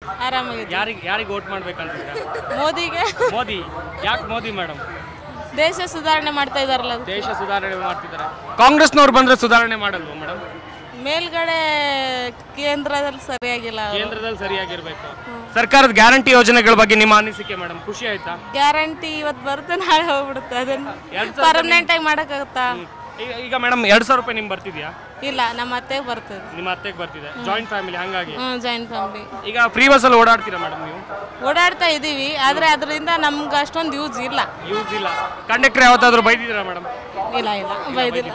ಆರಾಮಾಗಿದೆ ಯಾರಿಗೆ ಯಾರಿಗೆ ವೋಟ್ ಮಾಡ್ಬೇಕಂತಿದ್ರ ಮೋದಿಗೆ ಮೋದಿ ಯಾಕೆ ಮೋದಿ ಮೇಡಮ್ ದೇಶ ಸುಧಾರಣೆ ಮಾಡ್ತಾ ಇದಾರಲ್ಲ ಅದು. ದೇಶ ಸುಧಾರಣೆ ಮಾಡ್ತಿದ್ದಾರೆ ಕಾಂಗ್ರೆಸ್ನವ್ರು ಬಂದ್ರೆ ಸುಧಾರಣೆ ಮಾಡಲ್ವ ಮೇಡಮ್ ಮೇಲ್ಗಡೆ ಕೇಂದ್ರದಲ್ಲಿ ಸರಿಯಾಗಿಲ್ಲ ಅವ್ರು. ಕೇಂದ್ರದಲ್ಲಿ ಸರಿಯಾಗಿರ್ಬೇಕು ಸರ್ಕಾರದ ಗ್ಯಾರಂಟಿ ಯೋಜನೆಗಳ ಬಗ್ಗೆ ನಿಮ್ಮ ಅನಿಸಿಕೆ ಮೇಡಮ್ ಖುಷಿ ಆಯ್ತಾ ಗ್ಯಾರಂಟಿ ಇವತ್ತು ಬರುತ್ತೆ ನಾಳೆ ಹೋಗ್ಬಿಡುತ್ತೆ ಅದನ್ನ ಎರಡ್ ಸಾವಿರ ಪರ್ಮನೆಂಟ್ ಆಗಿ ಮಾಡಕ್ಕಾಗತ್ತಾ ಈಗ ಈಗ ಮೇಡಮ್ ಎರಡ್ ಸಾವಿರ ರೂಪಾಯಿ ನಿಮ್ಗೆ ಬರ್ತಿದ್ಯಾ ಇಲ್ಲ ನಮ್ಮ ಅತ್ತೆ ಬರ್ತದೆ ನಿಮ್ಮ ಅತ್ತೆಗೆ ಬರ್ತಿದೆ ಜಾಯಿಂಟ್ ಫ್ಯಾಮಿಲಿ ಹಂಗಾಗಿ ಹ್ಞೂ ಜಾಯಿಂಟ್ ಫ್ಯಾಮಿಲಿ ಈಗ ಫ್ರೀ ಬಸ್ಸಲ್ಲಿ ಓಡಾಡ್ತೀರಾ ಮೇಡಮ್ ನೀವು ಓಡಾಡ್ತಾ ಇದೀವಿ ಆದ್ರೆ ಅದರಿಂದ ನಮ್ಗೆ ಅಷ್ಟೊಂದು ಯೂಸ್ ಇಲ್ಲ ಯೂಸ್ ಇಲ್ಲ ಕಂಡಕ್ಟರ್ ಯಾವತ್ತಾದ್ರೂ ಬೈದಿದ್ದೀರಾ ಮೇಡಮ್ ಇಲ್ಲ ಇಲ್ಲ ಬೈದಿಲ್ಲ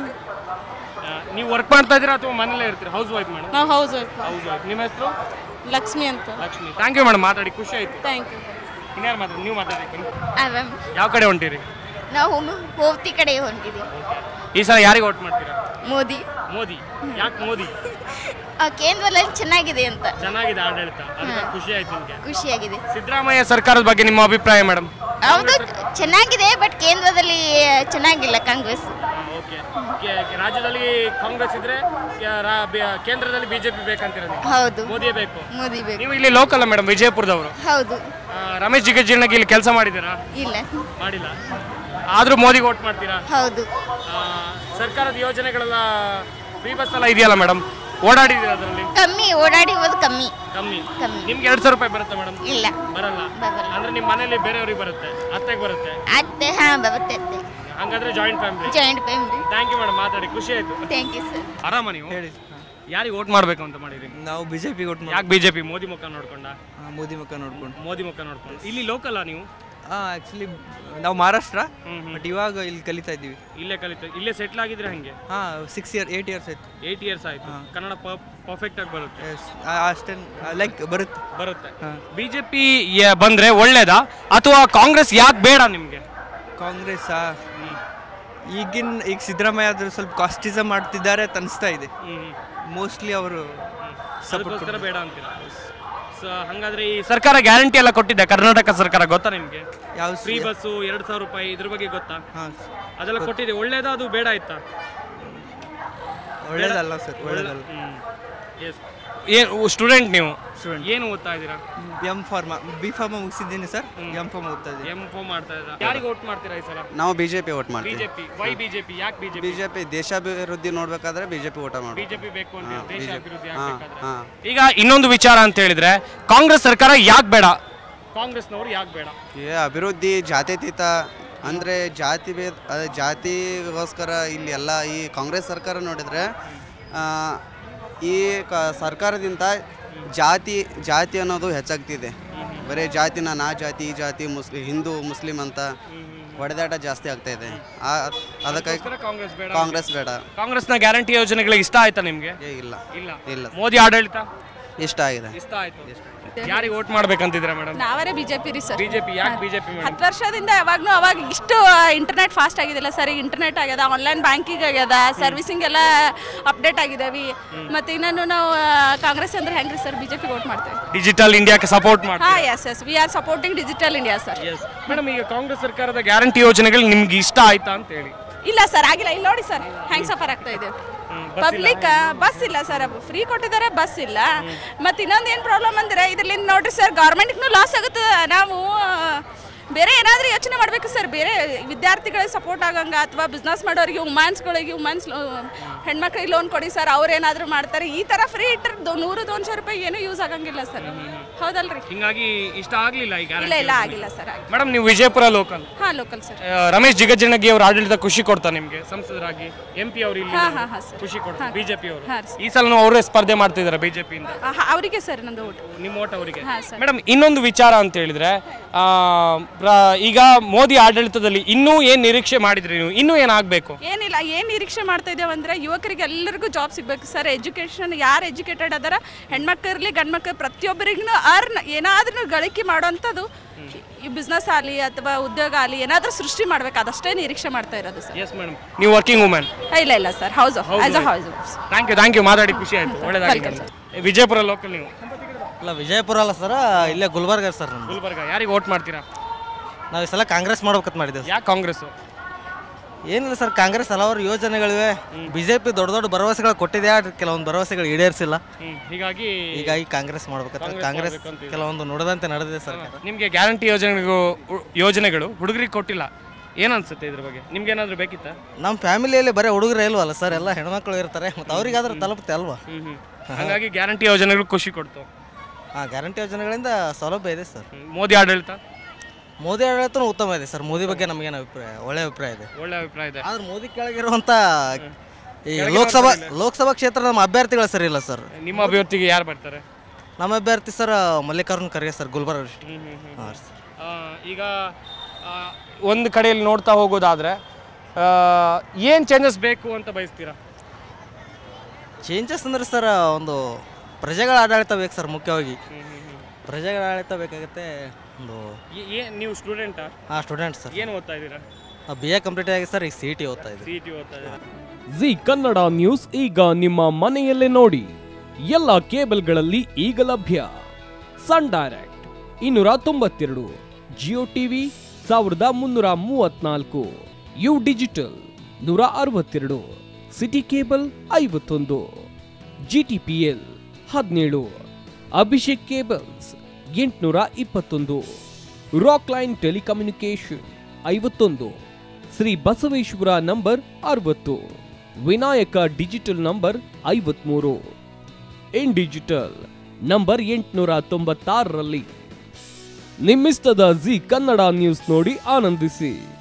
ನೀವು ವರ್ಕ್ ಮಾಡ್ತಾ ಇದ್ದೀರಾ ಅಥವಾ ಮನೇಲೇ ಇರ್ತೀರಾ ಹೌಸ್ ವೈಫ್ ಮೇಡಮ್ ನಾವು ಹೌಸ್ ವೈಫ್ ಹೌಸ್ ವೈಫ್ ನಿಮ್ಮ ಹೆಸರು ಲಕ್ಷ್ಮಿ ಅಂತ ಲಕ್ಷ್ಮಿ ಥ್ಯಾಂಕ್ ಯು ಮೇಡಮ್ ಮಾತಾಡಿ ಖುಷಿ ಆಯ್ತು ಥ್ಯಾಂಕ್ ಯು ಇನ್ಯಾರು ಮಾತಾಡಿ ನೀವು ಮಾತಾಡಿ ಆರಾಮ್ ಯಾವ ಕಡೆ ಹೊಂಟಿರಿ ನಾವು ಹೋಗ್ತಿ ಕಡೆ ಹೊಂಟಿದ್ದೀವಿ ಈ ಸಲ ಯಾರಿಗೆ ವೋಟ್ ಮಾಡ್ತೀರಾ ಮೋದಿ ಮೋದಿ ಯಾಕೆ ಮೋದಿ ಆ ಕೇಂದ್ರದಲ್ಲಿ ಚೆನ್ನಾಗಿದೆ ಅಂತ ಚೆನ್ನಾಗಿದೆ ಆಡಳಿತ ಅದಕ್ಕೆ ಖುಷಿ ಆಯ್ತು ನಿಮಗೆ ಖುಷಿಯಾಗಿದೆ ಸಿದ್ದರಾಮಯ್ಯ ಸರ್ಕಾರದ ಬಗ್ಗೆ ನಿಮ್ಮ ಅಭಿಪ್ರಾಯ ಮೇಡಮ್ ಹೌದು ಚೆನ್ನಾಗಿದೆ ಬಟ್ ಕೇಂದ್ರದಲ್ಲಿ ಚೆನ್ನಾಗಿಲ್ಲ ಕಾಂಗ್ರೆಸ್ ಓಕೆ ರಾಜ್ಯದಲ್ಲಿ ಕಾಂಗ್ರೆಸ್ ಇದ್ರೆ ಕೆ- ರಾ- ಬಿ- ಕೇಂದ್ರದಲ್ಲಿ ಬಿಜೆಪಿ ಬೇಕಂತೀರ ನೀವು ಹೌದು ಮೋದಿಯೇ ಬೇಕು ಮೋದಿ ಬೇಕು ನೀವು ಇಲ್ಲಿ ಲೋಕಲ್ ಮೇಡಮ್ ವಿಜಯಪುರದವರು ಹೌದು ಆ, ರಮೇಶ್ ಜಿಗಜಿಣಗಿ ಇಲ್ಲಿ ಕೆಲಸ ಮಾಡಿದ್ದೀರಾ ಇಲ್ಲ ಮಾಡಿಲ್ಲ ಆದ್ರೂ ಮೋದಿಗೆ ವೋಟ್ ಮಾಡ್ತೀರಾ ಹೌದು ಆ, ಸರ್ಕಾರದ ಯೋಜನೆಗಳೆಲ್ಲ ಫ್ರೀ ಬಸ್ ಎಲ್ಲ ಇದೆಯಲ್ಲ ಮೇಡಮ್ ಓಡಾಡಿದ್ದೀರಾ ಅದರಲ್ಲಿ ಕಮ್ಮಿ ಓಡಾಡಿರೋದು ಕಮ್ಮಿ ಕಮ್ಮಿ ಕಮ್ಮಿ ನಿಮ್ಗೆ ಎರಡು ಸಾವಿರ ರೂಪಾಯಿ ಬರುತ್ತೆ ಮೇಡಮ್ ಇಲ್ಲ ಬರಲ್ಲ ಬರಲ್ಲ. ಅಂದ್ರೆ ನಿಮ್ಮ ಮನೇಲಿ ಬೇರೆಯವ್ರಿಗೆ ಬರುತ್ತೆ ಅತ್ತೆಗೆ ಬರುತ್ತೆ ಅತ್ತೆ ಹಾ ಬರುತ್ತೆ ಅತ್ತೆ ಹಂಗಾದ್ರೆ joint family joint family thank you madam ಮಾತಾಡಿ ಖುಷಿ ಆಯ್ತು ಥ್ಯಾಂಕ್ ಯು ಸರ್ ಆರಾಮ ನೀವು ಹೇಳಿ ಯಾರಿಗೆ ವೋಟ್ ಮಾಡ್ಬೇಕು ಅಂತ ಮಾಡಿರಿ ನಾವು ಬಿಜೆಪಿ ಕೊಟ್ಟು ಯಾಕೆ ಬಿಜೆಪಿ ಮೋದಿ ಮುಖ ನೋಡ್ಕೊಂಡ ಮೋದಿ ಮುಖ ನೋಡ್ಕೊಂಡು ಮೋದಿ ಮುಖ ನೋಡ್ಕೊಂಡು ಇಲ್ಲಿ ಲೋಕಲ್ ನೀವು ಹಾಂ ಆ್ಯಕ್ಚುಲಿ ನಾವು ಮಹಾರಾಷ್ಟ್ರ ಹ್ಮ್, ಹ್ಮ್. ಬಟ್ ಇವಾಗ ಇಲ್ಲಿ ಕಲಿತಾ ಇದ್ದೀವಿ ಇಲ್ಲೇ ಕಲಿತ ಇಲ್ಲೇ ಸೆಟ್ಲ್ ಆಗಿದ್ರೆ ಹಂಗೆ ಹಾಂ ಸಿಕ್ಸ್ ಇಯರ್ ಏಯ್ಟ್ ಇಯರ್ಸ್ ಆಯ್ತು ಏಯ್ಟ್ ಇಯರ್ಸ್ ಆಯ್ತು ಕನ್ನಡ ಪರ್ಫೆಕ್ಟ್ ಆಗಿ ಬರುತ್ತೆ ಎಸ್ ಅಷ್ಟೇ ಲೈಕ್ ಬರುತ್ತೆ ಬರುತ್ತೆ ಹಾ. ಬಿಜೆಪಿ ಬಂದ್ರೆ ಒಳ್ಳೇದಾ ಅಥವಾ ಕಾಂಗ್ರೆಸ್ ಯಾಕೆ ಬೇಡ ನಿಮ್ಗೆ ಕಾಂಗ್ರೆಸ್ ಈಗಿನ ಈಗ ಸಿದ್ದರಾಮಯ್ಯ ಆದರೂ ಸ್ವಲ್ಪ ಕಾಸ್ಟಿಸಮ್ ಮಾಡ್ತಿದ್ದಾರೆ ಅಂತ ಅನಿಸ್ತಾ ಇದೆ ಮೋಸ್ಟ್ಲಿ ಅವರು ಸಪೋರ್ಟ್ ಅದಕ್ಕೋಸ್ಕರ ಬೇಡ ಅಂತೀರಾ ಸೊ ಹಂಗಾದ್ರೆ ಈ ಸರ್ಕಾರ ಗ್ಯಾರಂಟಿ ಎಲ್ಲ ಕೊಟ್ಟಿದೆ ಕರ್ನಾಟಕ ಸರ್ಕಾರ ಗೊತ್ತಾ ನಿಮ್ಗೆ ಯಾವ ಫ್ರೀ ಬಸ್ಸು ಎರಡು ಸಾವಿರ ರೂಪಾಯಿ ಇದ್ರ ಬಗ್ಗೆ ಗೊತ್ತಾ ಹಾಂ ಅದೆಲ್ಲ ಕೊಟ್ಟಿದೆ ಒಳ್ಳೇದಾ ಅದು ಬೇಡ ಆಯ್ತಾ ಒಳ್ಳೇದಲ್ಲ ಸರ್ ಒಳ್ಳೇದಲ್ಲ ಎಸ್ ಏನು ಸ್ಟೂಡೆಂಟ್ ನೀವು Student. ಏನು ಓದ್ತಾ ಇದ್ದೀರಾ ಎಂ ಫಾರ್ಮಾ ಬಿ ಫಾರ್ಮಾ ಮುಗಿಸಿದ್ದೀನಿ ಸರ್ ಎಂ ಫಾರ್ಮ್ ಓದ್ತಾ ಇದ್ದೀನಿ ಎಂ ಫೋ ಮಾಡ್ತಾ ಇದ್ದೀರಾ ಯಾರಿಗೆ ವೋಟ್ ಮಾಡ್ತೀರಾ ಈ ಸಲ ನಾವು ಬಿಜೆಪಿ ಓಟ್ ಮಾಡ್ತೀವಿ ಬಿಜೆಪಿ ವೈ ಬಿಜೆಪಿ ಯಾಕೆ ಬಿಜೆಪಿ ಬಿಜೆಪಿ ದೇಶಾಭಿವೃದ್ಧಿ ನೋಡ್ಬೇಕಾದ್ರೆ ಬಿಜೆಪಿ ಓಟ ಮಾಡಿ ಬಿಜೆಪಿ ಬೇಕು ಅಂತ ಹಾ, ದೇಶ BJP. ಅಭಿವೃದ್ಧಿ ಹಾ, ಆಗ್ಬೇಕಾದ್ರೆ ಹಾ. ಈಗ ಇನ್ನೊಂದು ವಿಚಾರ ಅಂತ ಹೇಳಿದ್ರೆ ಕಾಂಗ್ರೆಸ್ ಸರ್ಕಾರ ಯಾಕೆ ಬೇಡ ಕಾಂಗ್ರೆಸ್ನವರು ಯಾಕೆ ಬೇಡ ಏ ಅಭಿವೃದ್ಧಿ ಜಾತ್ಯತೀತ ಅಂದರೆ ಜಾತಿ ಭೇದ ಅದೇ ಜಾತಿಗೋಸ್ಕರ ಇಲ್ಲಿ ಎಲ್ಲ ಈ ಕಾಂಗ್ರೆಸ್ ಸರ್ಕಾರ ನೋಡಿದರೆ ಆ, ಈ ಕ ಸರ್ಕಾರದಿಂದ ಜಾತಿ ಜಾತಿ ಅನ್ನೋದು ಹೆಚ್ಚಾಗ್ತಿದೆ ಬರೀ ಜಾತಿನ ನಾ ಜಾತಿ ಈ ಜಾತಿ ಮುಸ್ಲಿ ಹಿಂದೂ ಮುಸ್ಲಿಂ ಅಂತ ಹೊಡೆದಾಟ ಜಾಸ್ತಿ ಆಗ್ತಾ ಇದೆ ಆ ಅದಕ್ಕಾಗಿ ಅದಕ್ಕೋಸ್ಕರ ಕಾಂಗ್ರೆಸ್ ಬೇಡ ಕಾಂಗ್ರೆಸ್ ಬೇಡ ಕಾಂಗ್ರೆಸ್ನ ಗ್ಯಾರಂಟಿ ಯೋಜನೆಗಳು ಇಷ್ಟ ಆಯ್ತಾ ನಿಮ್ಗೆ ಏ ಇಲ್ಲ ಇಲ್ಲ ಇಲ್ಲ ಮೋದಿ ಆಡಳಿತ ಇಷ್ಟ ಆಗಿದೆ ಇಷ್ಟ ಆಯ್ತು ಯಾರಿಗೆ ವೋಟ್ ಮಾಡ್ಬೇಕಂತಿದ್ರ ಮೇಡಮ್ ನಾವರೇ ಬಿಜೆಪಿ ರೀ ಸರ್ ಬಿಜೆಪಿ ಯಾಕೆ ಬಿಜೆಪಿ ಮೇಡಮ್ ಹತ್ತು ವರ್ಷದಿಂದ ಯಾವಾಗ್ಲೂ ಅವಾಗ ಇಷ್ಟು ಇಂಟರ್ನೆಟ್ ಫಾಸ್ಟ್ ಆಗಿದಿಲ್ಲ ಸರ್ ಈಗ ಇಂಟರ್ನೆಟ್ ಆಗ್ಯದ ಆನ್ಲೈನ್ ಬ್ಯಾಂಕಿಂಗ್ ಆಗ್ಯದ ಸರ್ವಿಸಿಂಗ್ ಎಲ್ಲ ಅಪ್ಡೇಟ್ ಆಗಿದಾವಿ ಮತ್ತೆ ಇನ್ನೂ ನಾವು ಆ, ಕಾಂಗ್ರೆಸ್ ಅಂದ್ರೆ ಹೆಂಗ್ರಿ ಸರ್ ಬಿಜೆಪಿ ವೋಟ್ ಮಾಡ್ತೇವೆ ಡಿಜಿಟಲ್ ಇಂಡಿಯಾಕ್ಕೆ ಸಪೋರ್ಟ್ ಹಾ ಮಾಡ್ತೀವಿ yes yes we are supporting digital India sir yes madam ಈಗ ಕಾಂಗ್ರೆಸ್ ಸರ್ಕಾರದ ಗ್ಯಾರಂಟಿ ಯೋಜನೆಗಳು ನಿಮ್ಗೆ ಇಷ್ಟ ಆಯ್ತಾ ಅಂತ ಹೇಳಿ ಇಲ್ಲ ಸರ್ ಆಗಿಲ್ಲ ಇಲ್ಲಿ ನೋಡಿ ಸರ್ ಹೆಂಗ್ ಸಫರ್ ಆಗ್ತಾ ಇದೆ ಪಬ್ಲಿಕ್ ಬಸ್ ಇಲ್ಲ ಸರ್ ಫ್ರೀ ಕೊಟ್ಟಿದ್ದಾರೆ ಬಸ್ ಇಲ್ಲ ಮತ್ತೆ ಇನ್ನೊಂದು ಏನು ಪ್ರಾಬ್ಲಮ್ ಅಂದ್ರೆ ಇದರಿಂದ ನೋಡ್ರಿ ಸರ್ ಗೌರ್ಮೆಂಟ್ಗೂ ಲಾಸ್ ಆಗುತ್ತೆ ನಾವು ಆ, ಬೇರೆ ಏನಾದರೂ ಯೋಚನೆ ಮಾಡಬೇಕು ಸರ್ ಬೇರೆ ವಿದ್ಯಾರ್ಥಿಗಳಿಗೆ ಸಪೋರ್ಟ್ ಆಗಂಗ ಅಥವಾ ಬಿಸ್ನೆಸ್ ಮಾಡೋರಿಗೆ ವುಮೆನ್ಸ್ಗಳಿಗೆ ವುಮೆನ್ಸ್ ಹೆಣ್ಮಕ್ಳಿಗೆ ಲೋನ್ ಕೊಡಿ ಸರ್ ಅವ್ರು ಏನಾದರೂ ಮಾಡ್ತಾರೆ ಈ ಥರ ಫ್ರೀ ಇಟ್ಟರೆ ನೂರು ದೋನ್ಶೆ ರೂಪಾಯಿ ಏನೂ ಯೂಸ್ ಆಗಂಗಿಲ್ಲ ಸರ್ ಹೌದಲ್ರಿ ಹಿಂಗಾಗಿ ಇಷ್ಟ ಆಗ್ಲಿಲ್ಲ ಈ ಇಲ್ಲ ಗ್ಯಾರಂಟಿ ಇಲ್ಲ ಆಗಿಲ್ಲ ಸರ್ ಆಗಿ ಮೇಡಮ್ ನೀವು ವಿಜಯಪುರ ಲೋಕಲ್ ಹಾಂ ಲೋಕಲ್ ಸರ್ ರಮೇಶ್ ಜಿಗಜಿಣಗಿ ಅವ್ರ ಆಡಳಿತ ಖುಷಿ ಕೊಡ್ತಾ ನಿಮ್ಗೆ ಸಂಸದರಾಗಿ ಎಂ ಪಿ ಅವರು ಇಲ್ಲಿ ಹಾ, ಹಾ, ಹಾ, ಸರ್. ಖುಷಿ ಕೊಡ್ತಾರೆ ಬಿಜೆಪಿ ಅವರು ಹಾ, ಸರ್. ಈ ಸಲ ಅವರೇ ಸ್ಪರ್ಧೆ ಮಾಡ್ತಿದ್ದಾರೆ ಬಿಜೆಪಿಯಿಂದ ಅವರಿಗೆ ಸರ್ ನಮ್ದು ಓಟ್ ನಿಮ್ಮ ಓಟ್ ಅವರಿಗೆ ಹಾ, ಸರ್. ಮೇಡಮ್ ಇನ್ನೊಂದು ವಿಚಾರ ಅಂತ ಹೇಳಿದ್ರೆ ಆ, ಪ್ರ- ಈಗ ಮೋದಿ ಆಡಳಿತದಲ್ಲಿ ಇನ್ನೂ ಏನ್ ನಿರೀಕ್ಷೆ ಮಾಡಿದ್ರಿ ನೀವು ಇನ್ನೂ ಏನಾಗಬೇಕು ಏನಿಲ್ಲ ಏನು ನಿರೀಕ್ಷೆ ಮಾಡ್ತಾ ಇದ್ದೇವೆ ಅಂದರೆ ಯುವಕರಿಗೆ ಎಲ್ಲರಿಗೂ ಜಾಬ್ ಸಿಗಬೇಕು ಸರ್ ಎಜುಕೇಷನ್ ಯಾರು ಎಜುಕೇಟೆಡ್ ಅದಾರ ಹೆಣ್ಮಕ್ಳು ಇರಲಿ ಗಂಡು ಮಕ್ಕಳು ಪ್ರತಿಯೊಬ್ಬರಿಗೂ ಅರ್ನ್ ಏನಾದ್ರೂ ಗಳಿಕೆ ಮಾಡೋವಂಥದ್ದು ಈ ಬಿಸ್ನೆಸ್ ಆಗಲಿ ಅಥವಾ ಉದ್ಯೋಗ ಆಗಲಿ ಏನಾದರೂ ಸೃಷ್ಟಿ ಮಾಡ್ಬೇಕು ಅದಷ್ಟೇ ನಿರೀಕ್ಷೆ ಮಾಡ್ತಾ ಇರೋದು ಸರ್ ಎಸ್ ಮೇಡಮ್ ನೀವು ವರ್ಕಿಂಗ್ ವುಮೆನ್ ಇಲ್ಲ ಇಲ್ಲ ಸರ್ ಹೌಸ್ ಆಫ್ ಆಸ್ ಅ house of thank you thank you ಮಾತಾಡಿ ಖುಷಿ ಆಯ್ತು ಒಳ್ಳೇದಾಗಲಿ Welcome, madam. ವಿಜಯಪುರ ಲೋಕಲ್ ನೀವು ಇಲ್ಲ ವಿಜಯಪುರ ಅಲ್ಲ ಸರ್ ಇಲ್ಲೇ ಗುಲ್ಬರ್ಗ ಸರ್ ನಮ್ದು ಗುಲ್ಬರ್ಗ ಯಾರಿಗೆ ವೋಟ್ ಮಾಡ್ತೀರಾ ನಾವು ಈ ಸಲ ಕಾಂಗ್ರೆಸ್ ಮಾಡ್ಬೇಕಂತ ಮಾಡಿದ್ದೇವೆ ಯಾಕೆ ಕಾಂಗ್ರೆಸ್ ಏನಿಲ್ಲ ಸರ್ ಕಾಂಗ್ರೆಸ್ ಹಲವಾರು ಯೋಜನೆಗಳಿವೆ ಬಿಜೆಪಿ ದೊಡ್ಡ ದೊಡ್ಡ ಭರವಸೆಗಳು ಕೊಟ್ಟಿದೆ ಆದ್ರೆ ಕೆಲವೊಂದು ಭರವಸೆಗಳು ಈಡೇರಿಸಿಲ್ಲ ಹ್ಮ್. ಹೀಗಾಗಿ ಹೀಗಾಗಿ ಕಾಂಗ್ರೆಸ್ ಮಾಡ್ಬೇಕಂತ ಕಾಂಗ್ರೆಸ್ ಕಾಂಗ್ರೆಸ್ ಮಾಡ್ಬೇಕಂತ ಇದೆ. ಕೆಲವೊಂದು ನುಡಿದಂತೆ ನಡೆದಿದೆ ಸರ್ಕಾರ ನಿಮಗೆ ಗ್ಯಾರಂಟಿ ಯೋಜನೆಗಳು ಯೋಜನೆಗಳು ಹುಡುಗರಿಗೆ ಕೊಟ್ಟಿಲ್ಲ ಏನ್ ಅನ್ಸುತ್ತೆ ಇದ್ರ ಬಗ್ಗೆ ನಿಮ್ಗೆ ಏನಾದ್ರು ಬೇಕಿತ್ತಾ ನಮ್ಮ ಫ್ಯಾಮಿಲಿಯಲ್ಲಿ ಬರೀ ಹುಡುಗರು ಇಲ್ವಲ್ಲ ಸರ್ ಎಲ್ಲ ಹೆಣ್ಮಕ್ಳು ಇರ್ತಾರೆ ಮತ್ತು ಅವ್ರಿಗಾದ್ರೂ ತಲುಪುತ್ತೆ ಅಲ್ವಾ ಹ್ಮ್ ಹ್ಮ್ ಹಾಗಾಗಿ ಗ್ಯಾರಂಟಿ ಯೋಜನೆಗಳು ಖುಷಿ ಕೊಡ್ತು ಹಾಂ ಗ್ಯಾರಂಟಿ ಯೋಜನೆಗಳಿಂದ ಸೌಲಭ್ಯ ಇದೆ ಸರ್ ಹ್ಮ್. ಮೋದಿ ಆಡಳಿತ ಮೋದಿ ಆಡಳಿತನೂ ಉತ್ತಮ ಇದೆ ಸರ್ ಮೋದಿ ಬಗ್ಗೆ ನಮಗೇನು ಅಭಿಪ್ರಾಯ ಒಳ್ಳೆ ಅಭಿಪ್ರಾಯ ಇದೆ ಒಳ್ಳೆ ಅಭಿಪ್ರಾಯ ಇದೆ ಆದ್ರೆ ಮೋದಿ ಕೆಳಗಿರುವಂಥ ಈ ಲೋಕಸಭಾ ಲೋಕಸಭಾ ಕ್ಷೇತ್ರ ನಮ್ಮ ಅಭ್ಯರ್ಥಿಗಳು ಸರಿ ಇಲ್ಲ ಸರ್ ನಿಮ್ಮ ಅಭಿವೃದ್ಧಿಗೆ ಯಾರು ಬರ್ತಾರೆ ನಮ್ಮ ಅಭ್ಯರ್ಥಿ sir Mallikarjun Kharge sir Gulbarga district ಹ್ಮ್ ಹ್ಮ್ ಹ್ಮ್. ಹಾಂ ಸರ್ ಆ, ಈಗ ಆ, ಒಂದು ಕಡೆಯಲ್ಲಿ ನೋಡ್ತಾ ಹೋಗೋದಾದ್ರೆ ಏನು ಚೇಂಜಸ್ ಬೇಕು ಅಂತ ಬಯಸ್ತೀರಾ ಚೇಂಜಸ್ ಅಂದ್ರೆ ಸರ್ ಒಂದು ಪ್ರಜೆಗಳ ಆಡಳಿತ ಬೇಕು ಸರ್ ಮುಖ್ಯವಾಗಿ ಪ್ರಜೆಗಳ ಆಡಳಿತ ಬೇಕಾಗುತ್ತೆ ಒಂದು ಏ- ಏ ನೀವು ಸ್ಟೂಡೆಂಟಾ ಹಾಂ ಸ್ಟೂಡೆಂಟ್ ಸರ್ ಏನು ಓದ್ತಾ ಇದ್ದೀರಾ ಬಿ ಎ ಕಂಪ್ಲೀಟ್ ಆಗಿ ಸರ್ ಈಗ ಸಿ ಟಿ ಓದ್ತಾ ಇದ್ದೀವಿ ಸಿ ಟಿ ಓದ್ತಾ ಇದ್ದೀರಾ ಜಿ ಕನ್ನಡ ನ್ಯೂಸ್ ಈಗ ನಿಮ್ಮ ಮನೆಯಲ್ಲೇ ನೋಡಿ ಎಲ್ಲ ಕೇಬಲ್ಗಳಲ್ಲಿ ಈಗ ಲಭ್ಯ ಸನ್ ಡೈರೆಕ್ಟ್ ಇನ್ನೂರ ತೊಂಬತ್ತೆರಡು ಜಿಯೋ ಟಿವಿ ಸಾವಿರದ ಮುನ್ನೂರ ಮೂವತ್ನಾಲ್ಕು ಯು ಡಿಜಿಟಲ್ ನೂರ ಅರವತ್ತೆರಡು ಸಿಟಿ ಕೇಬಲ್ ಐವತ್ತೊಂದು ಜಿ ಟಿ ಪಿ ಎಲ್ ಹದಿನೇಳು ಅಭಿಷೇಕ್ ಕೇಬಲ್ಸ್ ಎಂಟುನೂರ ಇಪ್ಪತ್ತೊಂದು ರಾಕ್ ಲೈನ್ ಟೆಲಿಕಮ್ಯುನಿಕೇಶನ್ ಐವತ್ತೊಂದು ಶ್ರೀ ಬಸವೇಶ್ವರ ನಂಬರ್ ಅರವತ್ತು ವಿನಾಯಕ ಡಿಜಿಟಲ್ ನಂಬರ್ ಐವತ್ಮೂರು ಇನ್ ಡಿಜಿಟಲ್ ನಂಬರ್ ಎಂಟುನೂರ ತೊಂಬತ್ತಾರರಲ್ಲಿ ನಿಮ್ಮಿಸ್ತದ ಜಿ ಕನ್ನಡ ನ್ಯೂಸ್ ನೋಡಿ ಆನಂದಿಸಿ